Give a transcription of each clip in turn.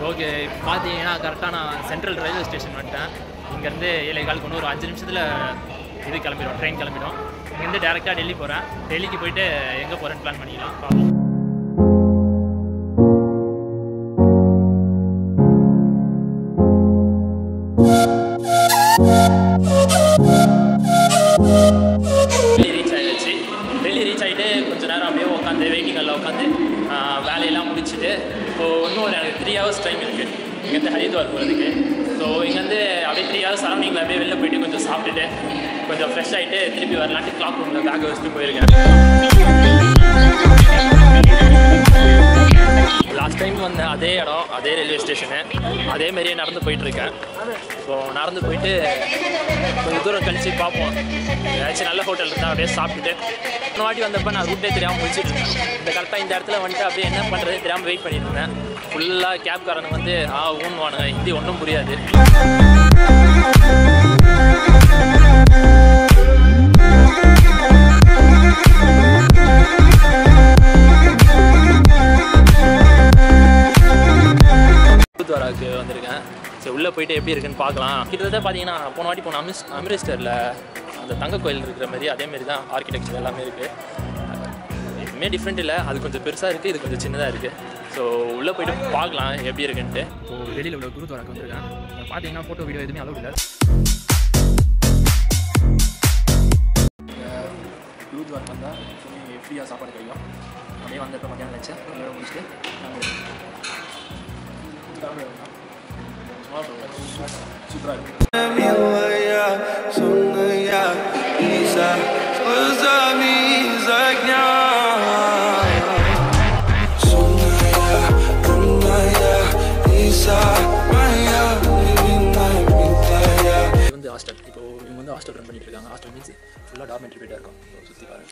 Okay இப்போ பார்த்தீங்கன்னா கரெக்டாக நான் சென்ட்ரல் ரயில்வே ஸ்டேஷன் வந்துட்டேன் இங்கேருந்து ஏழை காலுக்கு இன்னும் ஒரு அஞ்சு நிமிஷத்தில் இது கிளம்பிடும் ட்ரெயின் கிளம்பிடும் இங்கேருந்து டேரெக்டாக டெல்லி போகிறேன் டெல்லிக்கு போயிட்டு எங்கே போகிறேன்னு பிளான் பண்ணிக்கலாம் பார்ப்போம் டெல்லி ரீச் ஆகிடுச்சு டெல்லி ரீச் ஆகிட்டு கொஞ்ச நேரம் அப்படியே உட்காந்து வெயிட்டிங் எல்லாம் உட்காந்து வேலையெல்லாம் முடிச்சுட்டு இப்போது இன்னும் ஒரு எனக்கு த்ரீ ஹவர்ஸ் டைம் இருக்குது இங்கேருந்து ஹரித்வார் போகிறதுக்கு ஸோ இங்கேருந்து அப்படியே த்ரீ ஹவர்ஸ் சரௌண்டிங்கில் அப்படியே வெளில போயிட்டு கொஞ்சம் சாப்பிட்டுட்டு கொஞ்சம் ஃப்ரெஷ் ஆகிட்டு திருப்பி வரலான்ட்டு கிளாக் ரூமில் பேக்கை வச்சுட்டு போயிருக்கேன் லாஸ்ட் டைம் வந்த அதே இடம் அதே ரயில்வே ஸ்டேஷனு அதே மாதிரியே நடந்து போயிட்டுருக்கேன் ஸோ நடந்து போயிட்டு கொஞ்சம் தூரம் கழிச்சு பார்ப்போம் ஏதாச்சும் நல்ல ஹோட்டல் இருந்தால் அப்படியே சாப்பிட்டுட்டு ஒரு வாட்டி வந்தப்போ நான் ரூட்டே தெரியாமல் முடிச்சுட்டு இருந்தேன் இந்த கரெக்டாக இந்த இடத்துல வந்துட்டு அப்படியே என்ன பண்ணுறது தெரியாமல் வெயிட் பண்ணிட்டு இருந்தேன் ஃபுல்லாக கேப்காரனுக்கு வந்து ஆ ஊன்வானுங்க ஹிந்தி ஒன்றும் புரியாது குருத்வாராவுக்கு வந்திருக்கேன் சரி உள்ளே போயிட்டு எப்படி இருக்குன்னு பார்க்கலாம் கிட்டத்தட்ட பார்த்தீங்கன்னா போன வாட்டி போன அமிஸ் அமிரிஸ்டரில் அந்த தங்க கோயில் இருக்கிற மாதிரி அதே மாதிரி தான் ஆர்கிடெக்சர் எல்லாமே இருக்குது எதுவுமே டிஃப்ரெண்ட் இல்லை அது கொஞ்சம் பெருசாக இருக்குது இது கொஞ்சம் சின்னதாக இருக்குது ஸோ உள்ளே போயிட்டு பார்க்கலாம் எப்படி இருக்குன்ட்டு ஸோ வெளியில் உள்ள குருத்வாராக்கு வந்திருக்கேன் பார்த்தீங்கன்னா ஃபோட்டோ வீடியோ எதுவுமே அலோட் இல்லை குருத்வார் வந்தால் ஃப்ரீயாக சாப்பாடு கிடைக்கும் அப்படியே வந்தப்போ மத்தியானம் நினச்சேன் அதோட முடிச்சுட்டு சூப்பராக இருக்கும் Милая, сонная Лиза Глазами из огня Сонная, умная Лиза Моя невинная, милая இது வந்து ஹாஸ்டல் இப்போ இவங்க வந்து ஹாஸ்டல் ரன் பண்ணிட்டு இருக்காங்க ஹாஸ்டல் மீன்ஸ் ஃபுல்லாக டார்மெண்ட்ரி போயிட்டா இருக்கும் சுற்றி பாருங்க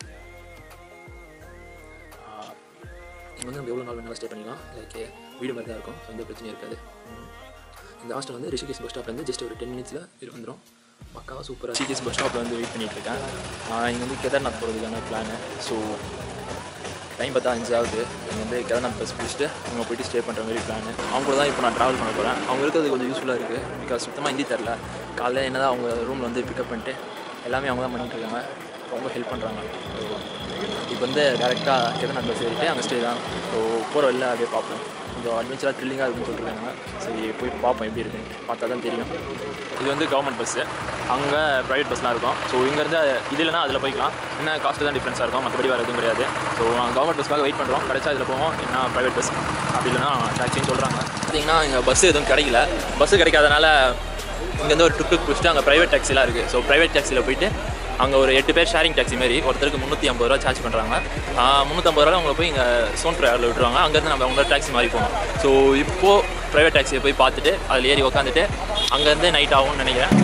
ஆஹ் இங்க வந்து நம்ம எவ்வளோ நாள் வேணாலும் ஸ்டே பண்ணிக்கலாம் லைக் வீடு மாதிரி தான் இருக்கும் so எந்த பிரச்சனையும் இருக்காது ம். இந்த ஹாஸ்டல் வந்து ரிஷிகேஷ் பஸ் ஸ்டாப்லேருந்து ஜஸ்ட் ஒரு டென் மினிட்ஸில் இது வந்துடும் பக்காவாக சூப்பராக ரிஷிகேஷ் பஸ் ஸ்டாப்பில் வந்து வெயிட் பண்ணிட்டு இருக்கேன் இங்கே வந்து கேதார்நாத் போகிறதுக்கான பிளானு ஸோ டைம் பார்த்தா அஞ்சு ஆகுது இங்கே வந்து கேதார்நாத் பஸ் பிடிச்சிட்டு அங்கே போயிட்டு ஸ்டே பண்ணுற மாதிரி பிளான் அவங்க கூட தான் இப்போ நான் ட்ராவல் பண்ண போகிறேன் அவங்க இருக்கிறது கொஞ்சம் யூஸ்ஃபுல்லாக இருக்குது பிகாஸ் சுத்தமாக ஹிந்தி தெரில காலைல என்ன தான் அவங்க ரூமில் வந்து பிக்கப் பண்ணிட்டு எல்லாமே அவங்க தான் பண்ணிட்டு இருக்காங்க ரொம்ப ஹெல்ப் பண்ணுறாங்க ஸோ இப்போ வந்து டேரெக்டாக கேதார்நாத் பஸ் ஏறிட்டு அங்கே ஸ்டே தான் ஸோ போகிற வெளில அப்படியே பார்ப்போம் கொஞ்சம் அட்வென்ச்சராக த்ரில்லிங்காக இருக்குன்னு சொல்லிருக்காங்க சரி போய் பார்ப்போம் எப்படி இருக்குன்னு பார்த்தா தான் தெரியும் இது வந்து கவர்மெண்ட் பஸ்ஸு அங்கே ப்ரைவேட் பஸ்லாம் இருக்கும் ஸோ இங்கேருந்து இது இல்லைனா அதில் போய்க்கலாம் என்ன காஸ்ட்டு தான் டிஃப்ரென்ஸாக இருக்கும் மற்றபடி வேறு எதுவும் கிடையாது ஸோ நாங்கள் கவர்மெண்ட் பஸ்க்காக வெயிட் பண்ணுறோம் கிடைச்சா இதில் போவோம் என்ன ப்ரைவேட் பஸ் அப்படி இல்லைனா டாக்ஸின்னு சொல்கிறாங்க பார்த்தீங்கன்னா இங்கே பஸ் எதுவும் கிடைக்கல பஸ்ஸு கிடைக்காதனால இங்கேருந்து ஒரு டுக் டுக் பிடிச்சிட்டு அங்கே ப்ரைவேட் டாக்ஸிலாம் இருக்குது ஸோ ப்ரைவேட் டாக்ஸியில் போயிட்டு அங்கே ஒரு எட்டு பேர் ஷேரிங் டாக்ஸி மாதிரி ஒருத்தருக்கு முந்நூற்றி ஐம்பது ரூபா சார்ஜ் பண்ணுறாங்க முந்நூற்றம்பது ரூபா அவங்களை போய் இங்கே சோன் ட்ராவலில் விட்டுருவாங்க அங்கேருந்து நம்ம அவங்களோட டாக்ஸி மாதிரி போகணும் ஸோ இப்போது ப்ரைவேட் டாக்ஸியை போய் பார்த்துட்டு அதில் ஏறி உக்காந்துட்டு அங்கேருந்து நைட் ஆகும்னு நினைக்கிறேன்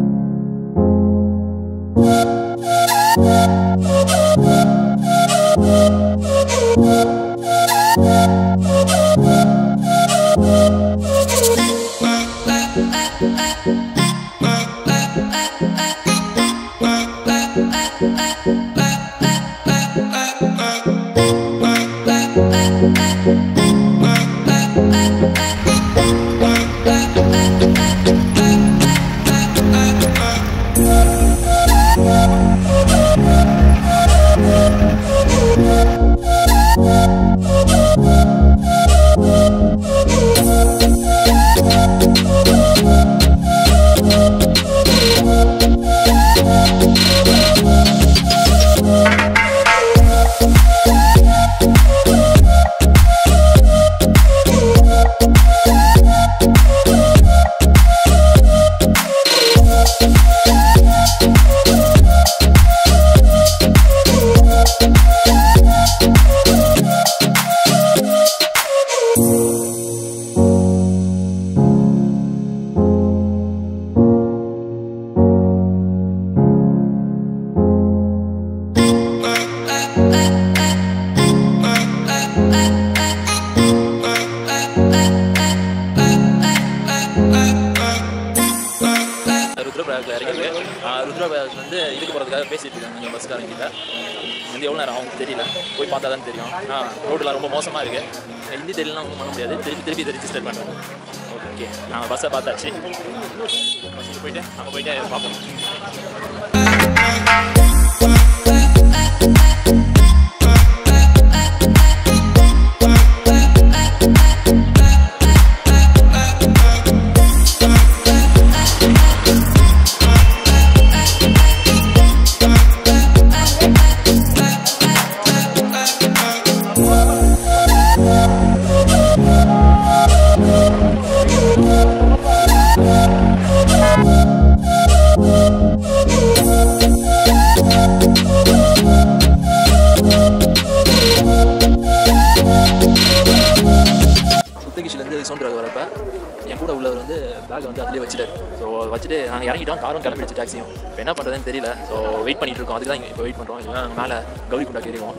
ருத்ரபிரயாகில் இறங்கிருக்கு ருத்ரபிரயாக் வந்து இதுக்கு போகிறதுக்காக பேசிட்டு இருக்காங்க இங்கே பஸ்காரங்கிட்ட வந்து எவ்வளோ நேரம் ஆகும் தெரியல போய் பார்த்தா தான் தெரியும் ஆ ரோடெலாம் ரொம்ப மோசமாக இருக்குது ஹிந்தி தெரியலாம் ஒன்றும் பண்ண முடியாது திருப்பி திருப்பி இதை ரிஜிஸ்டர் பண்ணுறேன் ஓகே நாங்கள் பஸ்ஸை பார்த்தாச்சு பஸ்ஸுக்கு போயிட்டு அங்கே போயிட்டு பார்ப்போம் சுத்தகிஷிலேருந்து சோன்றாக வரப்ப என் கூட உள்ளவர் வந்து பேக்கை வந்து அதிலே வச்சுட்டாரு ஸோ வச்சுட்டு நாங்கள் இறங்கிட்டோம் காரும் கிளம்பிடுச்சு டாக்ஸியும் இப்போ என்ன பண்ணுறதுன்னு தெரியல ஸோ வெயிட் பண்ணிட்டு இருக்கோம் அதுக்கு தான் இங்கே இப்போ வெயிட் பண்ணுறோம் இல்லைன்னா நாங்கள் மேலே கௌரி குண்டா கேறிவோம்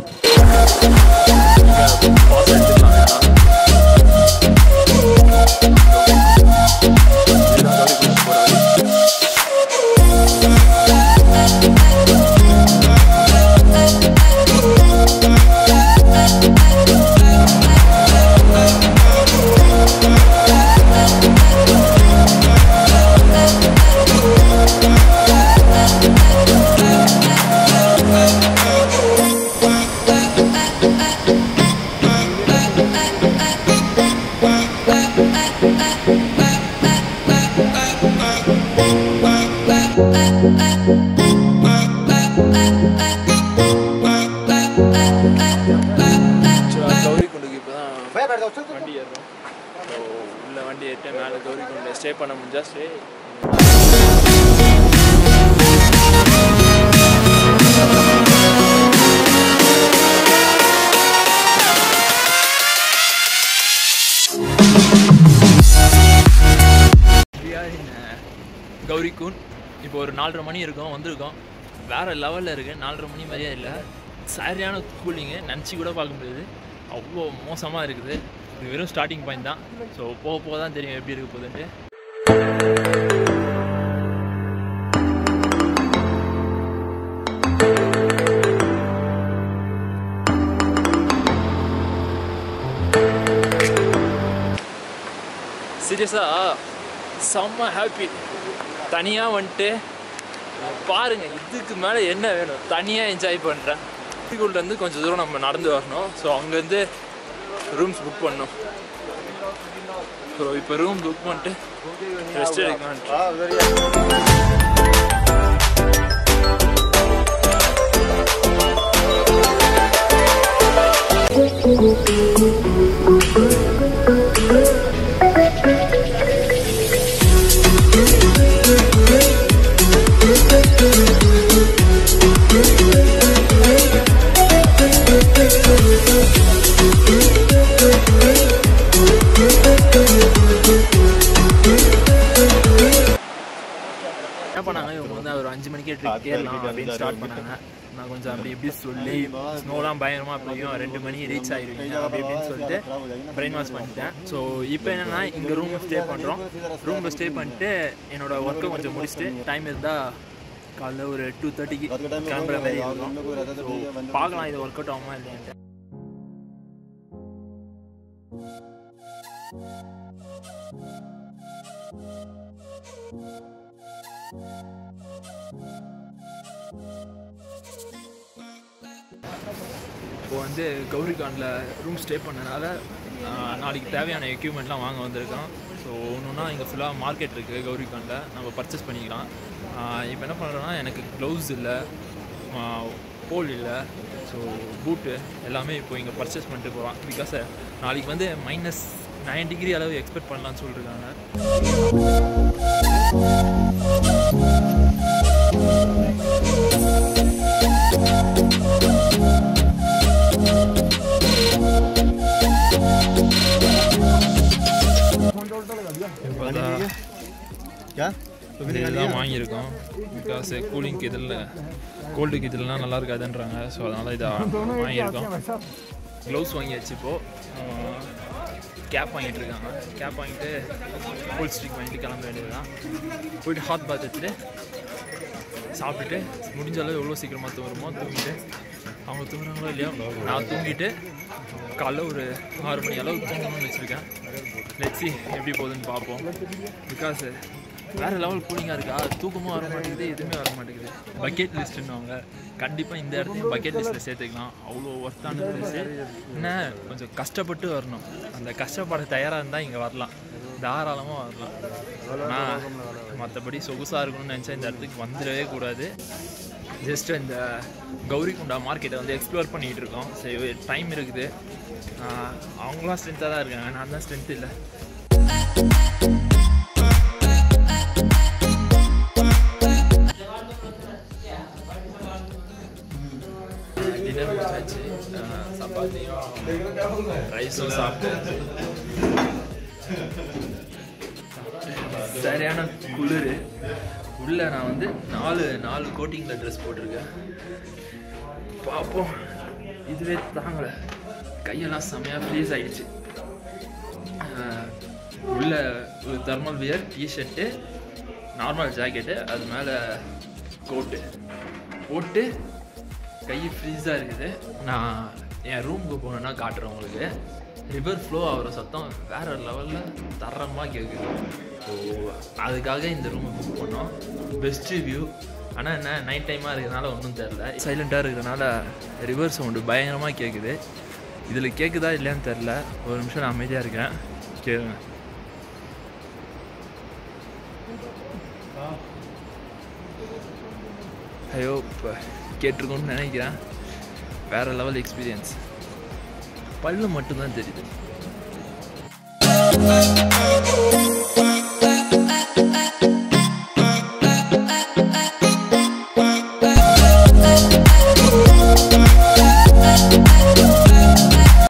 கௌரி குண்டுக்கு இப்போ தான் வண்டி ஏறுறோம் ஸோ உள்ள வண்டி ஏறிட்டு மேலே கௌரி குண்டில் ஸ்டே பண்ண முடிஞ்சா ஸ்டே கௌரிக்கூன் இப்போ ஒரு நாலரை மணி இருக்கும் வந்திருக்கோம் வேறு லெவலில் இருக்குது நாலரை மணி மாதிரியே இல்லை சரியான கூலிங்கு நினச்சி கூட பார்க்க முடியாது அவ்வளோ மோசமாக இருக்குது இது வெறும் ஸ்டார்டிங் பாயிண்ட் தான் ஸோ போக போக தான் தெரியும் எப்படி இருக்க போகுதுன்ட்டு சீரியஸாக செம்ம ஹாப்பி தனியாக வந்துட்டு பாருங்க இதுக்கு மேலே என்ன வேணும் தனியாக என்ஜாய் பண்ணுறேன் இருந்து கொஞ்சம் தூரம் நம்ம நடந்து வரணும் ஸோ அங்கேருந்து ரூம்ஸ் புக் பண்ணோம் ஸோ இப்போ ரூம் புக் பண்ணிட்டு ரெஸ்ட் எடுக்கலான்ட்டு என்ன பண்ணாங்க இவங்க வந்து ஒரு அஞ்சு மணிக்கே ட்ரிப் ஏறலாம் அப்படின்னு ஸ்டார்ட் பண்ணாங்க நான் கொஞ்சம் அப்படி இப்படி சொல்லி ஸ்னோலாம் பயங்கரமாக அப்படியும் ரெண்டு மணி ரீச் ஆயிருவீங்க அப்படி இப்படின்னு சொல்லிட்டு பிரெயின் வாஷ் பண்ணிட்டேன் ஸோ இப்போ என்னன்னா இங்கே ரூம் ஸ்டே பண்ணுறோம் ரூமில் ஸ்டே பண்ணிட்டு என்னோட ஒர்க்கை கொஞ்சம் முடிச்சுட்டு டைம் இருந்தால் காலைல ஒரு டூ தேர்ட்டிக்கு கிளம்புற மாதிரி இருக்கும் ஸோ பார்க்கலாம் இது ஒர்க் அவுட் ஆகுமா இல்லையான்ட்டு இப்போ வந்து கௌரிகாண்டில் ரூம் ஸ்டே பண்ணனால ஆஹ், நாளைக்கு தேவையான எக்யூப்மெண்ட்லாம் வாங்க வந்திருக்கோம் ஸோ ஒன்றுனா இங்கே ஃபுல்லாக மார்க்கெட் இருக்குது கௌரிகாண்டில் நம்ம பர்ச்சேஸ் பண்ணிக்கலாம் இப்போ என்ன பண்ணுறோன்னா எனக்கு க்ளவுஸ் இல்லை போல் இல்லை ஸோ பூட்டு எல்லாமே இப்போ இங்கே பர்ச்சேஸ் பண்ணிட்டு போகலாம் பிகாஸ் நாளைக்கு வந்து மைனஸ் நைன் டிகிரி அளவு எக்ஸ்பெக்ட் பண்ணலாம்னு சொல்லியிருக்காங்க இதுதான் வாங்கியிருக்கோம் பிகாஸ் கூலிங்க்கு இதில் கோல்டுக்கு இதெல்லாம் நல்லா இருக்காதுன்றாங்க ஸோ அதனால் இதை வாங்கியிருக்கோம் க்ளவுஸ் வாங்கியாச்சு இப்போது கேப் வாங்கிட்டு இருக்காங்க கேப் வாங்கிட்டு ஃபுல் ஸ்டிக் வாங்கிட்டு கிளம்ப வேண்டியது தான் போயிட்டு ஹாட் பாத் எடுத்துட்டு சாப்பிட்டுட்டு முடிஞ்ச அளவு எவ்வளோ சீக்கிரமாக தூங்குறோமோ தூங்கிட்டு அவங்க தூங்குறாங்களோ இல்லையோ நான் தூங்கிட்டு காலைல ஒரு ஆறு மணி அளவு தூங்கணும்னு வச்சுருக்கேன் லெட்ஸி எப்படி போகுதுன்னு பார்ப்போம் பிகாஸ் வேறு லெவல் கூலிங்காக இருக்கா தூக்கமும் வர மாட்டேங்குது எதுவுமே வர மாட்டேங்குது பக்கெட் லிஸ்ட்டுன்னு அவங்க கண்டிப்பாக இந்த இடத்தையும் பக்கெட் லிஸ்ட்டில் சேர்த்துக்கலாம் அவ்வளோ ஒர்த்தான பிளேஸ் என்ன கொஞ்சம் கஷ்டப்பட்டு வரணும் அந்த கஷ்டப்பட தயாராக இருந்தால் இங்கே வரலாம் தாராளமாக வரலாம் ஆனால் மற்றபடி சொகுசாக இருக்கணும்னு நினச்சா இந்த இடத்துக்கு வந்துடவே கூடாது ஜஸ்ட் இந்த கௌரிகுண்டா மார்க்கெட்டை வந்து எக்ஸ்ப்ளோர் பண்ணிகிட்டு இருக்கோம் சரி டைம் இருக்குது ஆஹ் அவங்களாம் ஸ்ட்ரென்த்தாக தான் இருக்காங்க நான் தான் ஸ்ட்ரென்த் இல்லை டின்னர் முடிச்சாச்சு ஆஹ் சப்பாத்தியும் ரைஸும் சாப்பிட்டு சரியான குளிர் உள்ள நான் வந்து நாலு நாலு கோட்டிங்கில் ட்ரெஸ் போட்டிருக்கேன் பார்ப்போம் இதுவே தாங்கலை கையெல்லாம் செம்மையாக ஃப்ரீஸ் ஆகிடுச்சு உள்ள ஒரு thermal wear T shirt normal jacket அது மேலே கோட்டு போட்டு கை ஃப்ரீஸாக இருக்குது நான் என் ரூமுக்கு போனேன்னா காட்டுறேன் உங்களுக்கு ரிவர் ஃப்ளோ ஆகிற சத்தம் வேறு லெவலில் தரமாக கேட்குது ஸோ அதுக்காக இந்த ரூமை புக் பண்ணோம் பெஸ்ட் வியூ ஆனால் என்ன நைட் டைமாக இருக்கிறதுனால ஒன்றும் தெரில சைலண்ட்டாக இருக்கிறதுனால ரிவர் சவுண்டு பயங்கரமாக கேட்குது இதில் கேட்குதா இல்லையான்னு தெரில ஒரு நிமிஷம் நான் அமைதியாக இருக்கேன் கேளுங்க ஐயோ இப்போ கேட்டிருக்கோன்னு நினைக்கிறேன் வேறு லெவல் எக்ஸ்பீரியன்ஸ் பல்லு மட்டும்தான் தெரியுது